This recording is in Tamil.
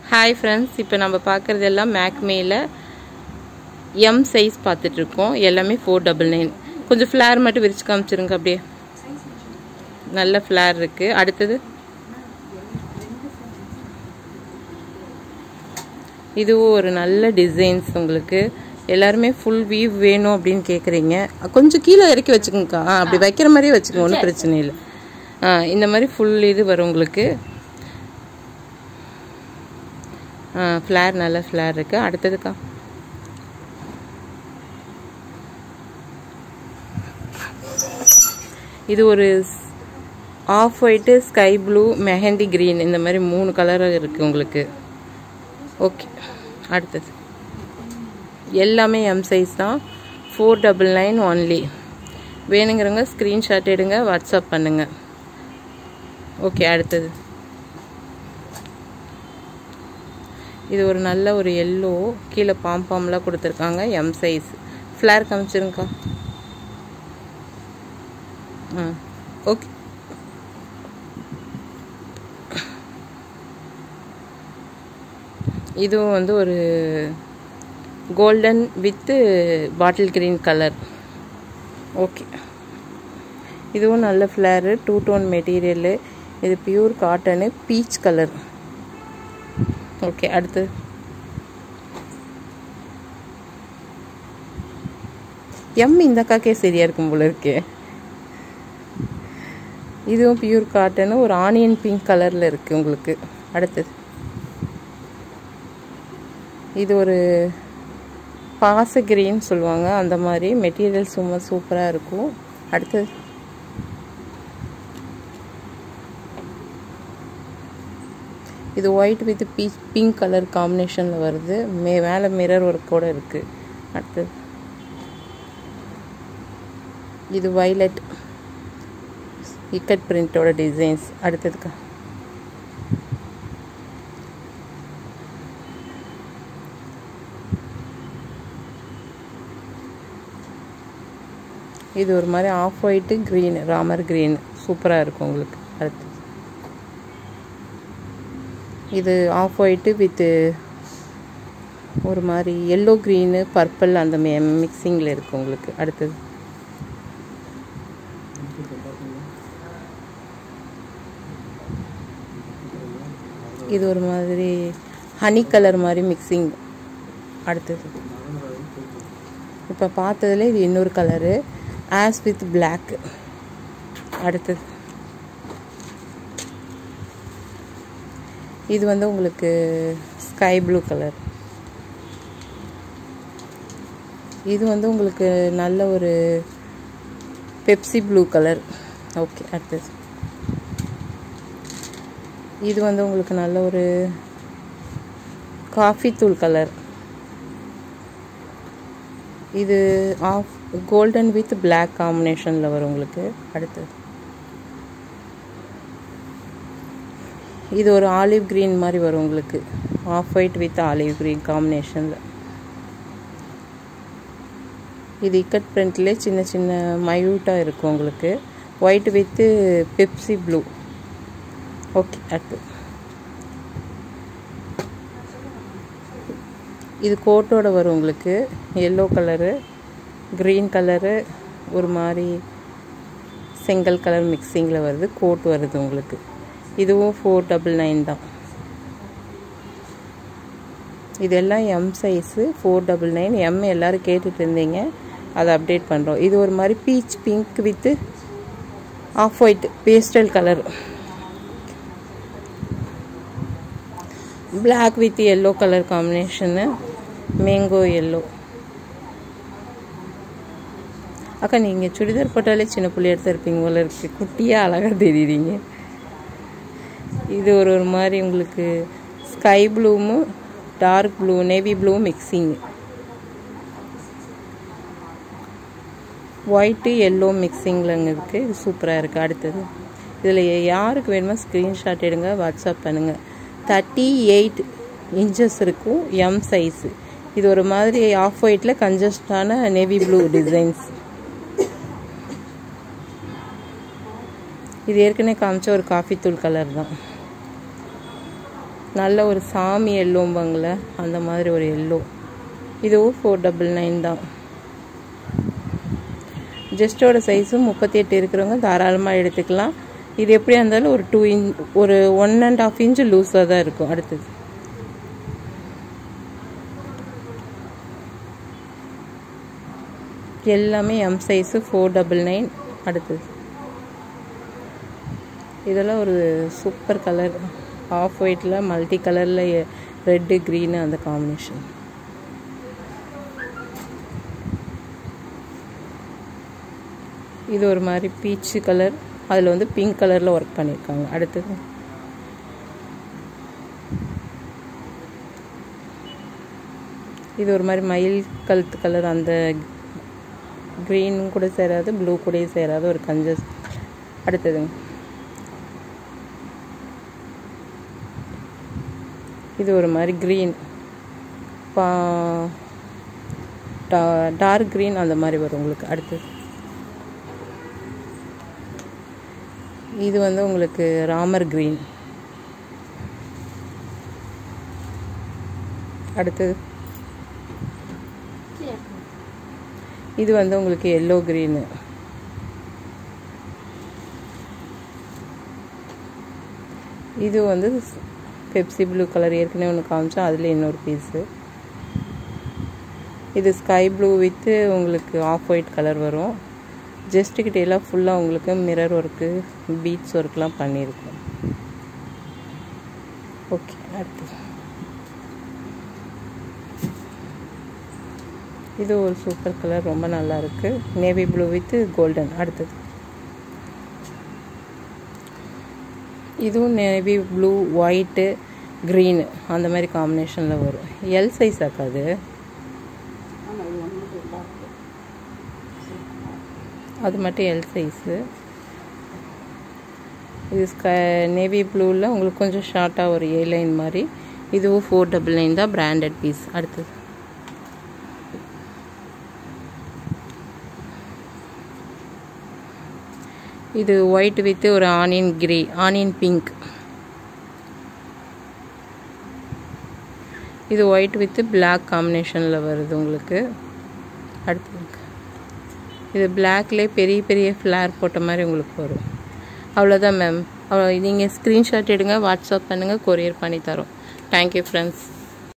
ஹாய் ஃப்ரெண்ட்ஸ் இப்போ நம்ம பார்க்குறது எல்லாம் மேக்மேல எம் சைஸ் பார்த்துட்ருக்கோம் எல்லாமே ஃபோர் டபுள் நைன் கொஞ்சம் ஃப்ளேர் மட்டும் விரிச்சு காமிச்சிருங்க அப்படியே நல்ல ஃப்ளேர் இருக்குது அடுத்தது இதுவும் ஒரு நல்ல டிசைன்ஸ் உங்களுக்கு எல்லாருமே ஃபுல் வீவ் வேணும் அப்படின்னு கேட்குறீங்க கொஞ்சம் கீழே இறக்கி வச்சுக்கோங்கக்கா ஆ, அப்படி வைக்கிற மாதிரியே வச்சுக்கோங்க ஒன்றும் பிரச்சனை இல்லை ஆ இந்த மாதிரி ஃபுல் இது வரும் உங்களுக்கு ஃப்ளேர் நல்ல ஃப்ளேர் இருக்குது அடுத்ததுக்கா இது ஒரு off white sky blue mehndi green இந்த மாதிரி மூணு கலர் இருக்குது உங்களுக்கு ஓகே அடுத்தது எல்லாமே எம் சைஸ் தான் ஃபோர் டபுள் நைன் ஒன்லி வேணுங்கிறவங்க ஸ்க்ரீன்ஷாட் எடுங்க வாட்ஸ்அப் பண்ணுங்கள் ஓகே அடுத்தது இது ஒரு நல்ல ஒரு எல்லோ கீழே பாம் பாம்லாம் கொடுத்துருக்காங்க எம் சைஸ் ஃப்ளேர் காமிச்சிருங்கக்கா ஆ ஓகே இதுவும் வந்து ஒரு golden with bottle green colour okay இதுவும் நல்ல ஃப்ளேரு டூ டோன் மெட்டீரியலு இது pure cotton peach colour okay அடுத்து எம் இந்த அக்காக்கே சரியா இருக்கும் போல இருக்கே இதுவும் பியூர் காட்டனு ஒரு ஆனியன் பிங்க் கலரில் இருக்குது உங்களுக்கு அடுத்தது இது ஒரு பாச கிரீன் சொல்லுவாங்க அந்த மாதிரி மெட்டீரியல் சும்மா சூப்பராக இருக்கும் அடுத்தது இது white with peach pink colour காம்பினேஷனில் வருது மே மேலே மிரர் ஒர்க்கோடு இருக்குது அடுத்தது இது வைலட் இக்கட் பிரிண்டோட டிசைன்ஸ் அடுத்ததுக்கா இது ஒரு மாதிரி off white green Ramar green சூப்பராக இருக்கும் உங்களுக்கு அடுத்து இது ஆஃப் ஒயிட்டு வித்து ஒரு மாதிரி எல்லோ க்ரீனு பர்பிள் அந்த மிக்சிங்கில் இருக்குது உங்களுக்கு அடுத்தது இது ஒரு மாதிரி ஹனி கலர் மாதிரி மிக்சிங் அடுத்தது இப்போ பார்த்ததுல இது இன்னொரு கலரு ஆஸ் வித் பிளாக் அடுத்தது இது வந்து உங்களுக்கு ஸ்கை ப்ளூ கலர் இது வந்து உங்களுக்கு நல்ல ஒரு பெப்சி ப்ளூ கலர் ஓகே அடுத்தது இது வந்து உங்களுக்கு நல்ல ஒரு காஃபி தூள் கலர் இது ஆஃப் கோல்டன் வித் பிளாக் காம்பினேஷனில் வரும் உங்களுக்கு அடுத்தது இது ஒரு ஆலிவ் க்ரீன் மாதிரி வரும் உங்களுக்கு off white with olive green காம்பினேஷனில் இது இக்கட் பிரிண்ட்லேயே சின்ன சின்ன மையூட்டாக இருக்கும் உங்களுக்கு white with Pepsi blue okay அடுத்து இது கோட்டோட வரும் உங்களுக்கு எல்லோ கலரு க்ரீன் கலரு ஒரு மாதிரி செங்கல் கலர் மிக்சிங்கில் வருது கோட் வருது உங்களுக்கு இதுவும் ஃபோர் டபுள் நைன் தான் இதெல்லாம் M size four double nine M எல்லோரும் கேட்டுட்டு இருந்தீங்க அதை அப்டேட் பண்ணுறோம் இது ஒரு மாதிரி peach pink with off white pastel colour black with yellow colour காம்பினேஷனு மேங்கோ எல்லோ அக்கா நீங்கள் சுடிதார் போட்டாலே சின்ன புள்ளி எடுத்து இருப்பீங்க போல இருக்கு குட்டியாக அழகாக தெரியுறீங்க இது ஒரு ஒரு மாதிரி உங்களுக்கு ஸ்கை ப்ளூவும் dark blue navy blue mixing white yellow மிக்சிங்கில் இருக்குது இது சூப்பராக இருக்குது அடுத்தது இதில் யாருக்கு வேணுமோ ஸ்க்ரீன்ஷாட் எடுங்க வாட்ஸ்அப் பண்ணுங்கள் தேர்ட்டி எயிட் இன்ச்சஸ் இருக்கும் எம் சைஸு இது ஒரு மாதிரி ஆஃப் ஒயிட்டில் கன்ஜஸ்டான நேவி ப்ளூ டிசைன்ஸ் இது ஏற்கனவே காமிச்ச ஒரு காஃபி தூள் கலர் தான் நல்ல ஒரு சாமி எல்லோம்பாங்கள அந்த மாதிரி ஒரு எல்லோ இதுவும் ஃபோர் டபுள் நைன் தான் ஜஸ்டோட சைஸும் முப்பத்தி எட்டு இருக்கிறவங்க தாராளமாக எடுத்துக்கலாம் இது எப்படியா இருந்தாலும் ஒரு டூ இன்ச் ஒரு ஒன் அண்ட் ஆஃப் இன்ச் லூஸாக தான் இருக்கும் அடுத்தது எல்லாமே M size four double nine அடுத்தது இதெல்லாம் ஒரு சூப்பர் கலர் ஆஃப் ஒயிட்டில் மல்டி கலரில் ரெட்டு க்ரீனு அந்த காம்பினேஷன் இது ஒரு மாதிரி பீச்சு கலர் அதில் வந்து பிங்க் கலரில் ஒர்க் பண்ணியிருக்காங்க அடுத்தது இது ஒரு மாதிரி மயில் கழுத்து கலர் அந்த க்ரீனும் கூட சேராது ப்ளூ கூடயும் சேராது ஒரு கஞ்சஸ் அடுத்ததுங்க இது ஒரு மாதிரி க்ரீன் பா டார்க் க்ரீன் அந்த மாதிரி வரும் உங்களுக்கு அடுத்தது இது வந்து உங்களுக்கு ராமர் க்ரீன் அடுத்தது இது வந்து உங்களுக்கு எல்லோ க்ரீனு இது வந்து பெப்சி ப்ளூ கலர் ஏற்கனவே ஒன்று காமிச்சோம் அதில் இன்னொரு பீஸு இது ஸ்கை ப்ளூ வித்து உங்களுக்கு ஆஃப் ஒயிட் கலர் வரும் ஜஸ்ட்டுக்கிட்ட எல்லாம் ஃபுல்லாக உங்களுக்கு மிரர் ஒர்க்கு பீட்ஸ் ஒர்க்லாம் பண்ணியிருக்கோம் ஓகே அடுத்து இது ஒரு சூப்பர் கலர் ரொம்ப நல்லா இருக்கு நேவி ப்ளூ வித் கோல்டன் அடுத்தது இதுவும் நேவி ப்ளூ ஒயிட்டு க்ரீனு அந்த மாதிரி காம்பினேஷனில் வரும் எல் சைஸ் ஆக்காது அது மட்டும் எல் சைஸு இது ஸ்க நேவி ப்ளூவில் உங்களுக்கு கொஞ்சம் ஷார்ட்டாக ஒரு ஏ லைன் மாதிரி இதுவும் ஃபோர் டபுள் நைன் தான் பிராண்டட் பீஸ் அடுத்தது இது ஒயிட் வித் ஒரு ஆனியன் கிரே ஆனியன் பிங்க் இது ஒயிட் வித் பிளாக் காம்பினேஷனில் வருது உங்களுக்கு அடுத்து இது பிளாக்லேயே பெரிய பெரிய ஃப்ளார் போட்ட மாதிரி உங்களுக்கு வரும் அவ்வளோதான் மேம் அவ்வளோ நீங்கள் ஸ்க்ரீன்ஷாட் எடுங்க வாட்ஸ்அப் பண்ணுங்கள் கொரியர் பண்ணி தரோம் தேங்க்யூ ஃப்ரெண்ட்ஸ்